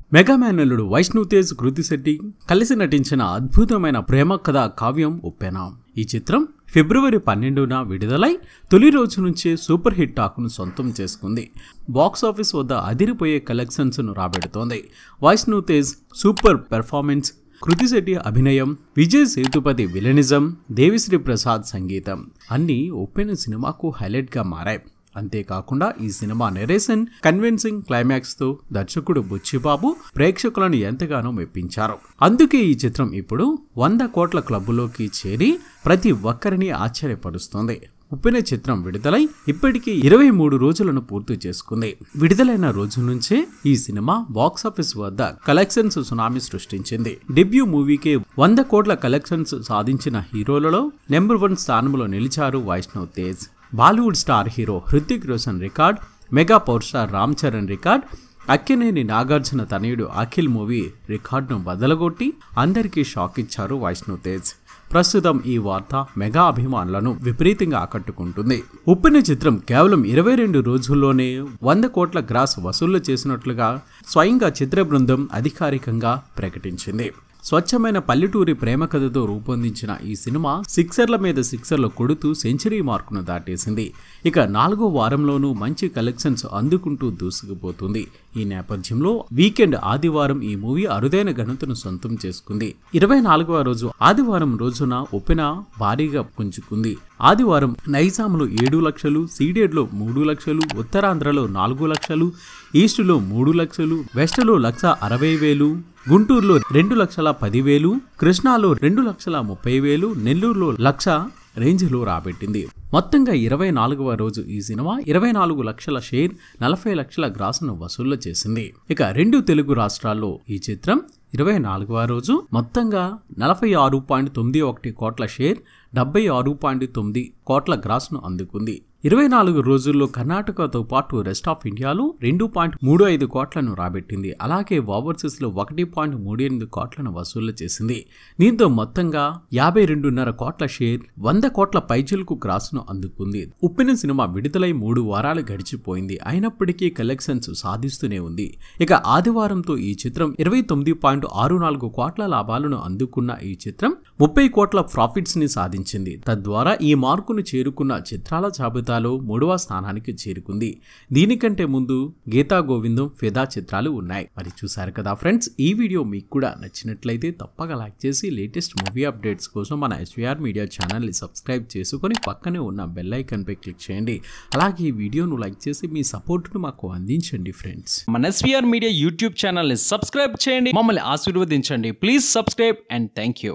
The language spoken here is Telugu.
మెగా మేనల్లుడు వైష్ణవ్ తేజ్ కృతి శెట్టి కలిసి నటించిన అద్భుతమైన ప్రేమ కథ కావ్యం ఉప్పెన ఈ చిత్రం ఫిబ్రవరి పన్నెండున విడుదలై తొలి రోజు నుంచే సూపర్ హిట్ టాక్ను సొంతం చేసుకుంది బాక్స్ ఆఫీస్ వద్ద అదిరిపోయే కలెక్షన్స్ను రాబెడుతోంది వైష్ణవ్ తేజ్ సూపర్ పెర్ఫార్మెన్స్ కృతి శెట్టి అభినయం విజయ్ సేతుపతి విలనిజం దేవిశ్రీ ప్రసాద్ సంగీతం అన్నీ ఉప్పెన సినిమాకు హైలైట్గా మారాయి అంతేకాకుండా ఈ సినిమా నెరేషన్ కన్విన్సింగ్ క్లైమాక్స్ తో దర్శకుడు బుచ్చిబాబు ప్రేక్షకులను ఎంతగానో మెప్పించారు అందుకే ఈ చిత్రం ఇప్పుడు వంద కోట్ల క్లబ్బులోకి చేరి ప్రతి ఒక్కరిని ఆశ్చర్యపరుస్తోంది ఉప్పిన చిత్రం విడుదలై ఇప్పటికీ ఇరవై మూడు రోజులను పూర్తి చేసుకుంది విడుదలైన రోజు నుంచే ఈ సినిమా బాక్సాఫీస్ వద్ద కలెక్షన్స్ సునామీ సృష్టించింది డెబ్యూ మూవీకి వంద కోట్ల కలెక్షన్స్ సాధించిన హీరోలలో నెంబర్ వన్ స్థానంలో నిలిచారు Vaishnav Tej Bollywood star hero Hrithik Roshan record mega power star Ram Charan record Akkineni Nagarjuna తనయుడు అఖిల్ మూవీ రికార్డును బదలగొట్టి అందరికీ షాక్ ఇచ్చారు వైష్ణవ్ తేజ్ ప్రస్తుతం ఈ వార్త మెగా అభిమానులను విపరీతంగా ఆకట్టుకుంటుంది ఉప్పిన చిత్రం కేవలం ఇరవై రెండు రోజుల్లోనే వంద కోట్ల గ్రాస్ వసూళ్లు చేసినట్లుగా స్వయంగా చిత్ర బృందం అధికారికంగా ప్రకటించింది స్వచ్ఛమైన పల్లెటూరి ప్రేమ కథతో రూపొందించిన ఈ సినిమా సిక్సర్ల మీద సిక్సర్లు కొడుతూ సెంచరీ మార్కును దాటేసింది ఇక నాలుగో వారంలోనూ మంచి కలెక్షన్స్ అందుకుంటూ దూసుకుపోతుంది ఈ నేపథ్యంలో వీకెండ్ ఆదివారం ఈ మూవీ అరుదైన ఘనతను సొంతం చేసుకుంది ఇరవై నాలుగవ రోజు ఆదివారం రోజున ఉప్పెన భారీగా పుంజుకుంది ఆదివారం నైజాంలో ఏడు లక్షలు సీడెడ్లో మూడు లక్షలు ఉత్తరాంధ్రలో నాలుగు లక్షలు ఈస్టులో మూడు లక్షలు వెస్ట్లో లక్ష అరవై వేలు గుంటూరులో రెండు లక్షల పదివేలు కృష్ణాలో రెండు లక్షల ముప్పై వేలు నెల్లూరులో లక్ష రేంజ్లో రాబెట్టింది మొత్తంగా ఇరవై నాలుగవ రోజు ఈ సినిమా ఇరవై నాలుగు లక్షల షేర్ నలభై లక్షల గ్రాసును వసూళ్లు చేసింది ఇక రెండు తెలుగు రాష్ట్రాల్లో ఈ చిత్రం ఇరవై నాలుగవ రోజు మొత్తంగా నలభై ఆరు పాయింట్ తొమ్మిది ఒకటి కోట్ల షేర్ డెబ్బై ఆరు పాయింట్ తొమ్మిది కోట్ల గ్రాస్ను అందుకుంది ఇరవై నాలుగు రోజుల్లో కర్ణాటకతో పాటు రెస్ట్ ఆఫ్ ఇండియాలో రెండు పాయింట్ మూడు ఐదు కోట్లను రాబెట్టింది అలాగే ఓవర్సీస్లో ఒకటి పాయింట్ మూడు ఎనిమిది కోట్లను వసూలు చేసింది దీంతో మొత్తంగా యాభై రెండున్నర కోట్ల షేర్ వంద కోట్ల పైచిలకు క్రాస్ను అందుకుంది ఉప్పిన సినిమా విడుదలై మూడు వారాలు గడిచిపోయింది అయినప్పటికీ కలెక్షన్స్ సాధిస్తూనే ఉంది ఇక ఆదివారంతో ఈ చిత్రం ఇరవై తొమ్మిది పాయింట్ ఆరు నాలుగు కోట్ల లాభాలను అందుకున్న ఈ చిత్రం ముప్పై కోట్ల ప్రాఫిట్స్ ని సాధించింది తద్వారా ఈ మార్కును చేరుకున్న చిత్రాల జాబితాలో మూడవ స్థానానికి చేరుకుంది దీనికంటే ముందు గీతా గోవిందం ఫిదా చిత్రాలు ఉన్నాయి మరి చూసారు కదా ఫ్రెండ్స్ ఈ వీడియో మీకు కూడా నచ్చినట్లయితే తప్పక లైక్ చేసి లేటెస్ట్ మూవీ అప్డేట్స్ కోసం మన ఎస్వీఆర్ మీడియా ఛానల్ని సబ్స్క్రైబ్ చేసుకొని పక్కనే ఉన్న బెల్ ఐకన్పై క్లిక్ చేయండి అలాగే ఈ వీడియోను లైక్ చేసి మీ సపోర్ట్ను మాకు అందించండి ఫ్రెండ్స్ మన ఎస్వీఆర్ మీడియా యూట్యూబ్ ఛానల్ని సబ్స్క్రైబ్ చేయండి మమ్మల్ని ఆశీర్వదించండి please subscribe and thank you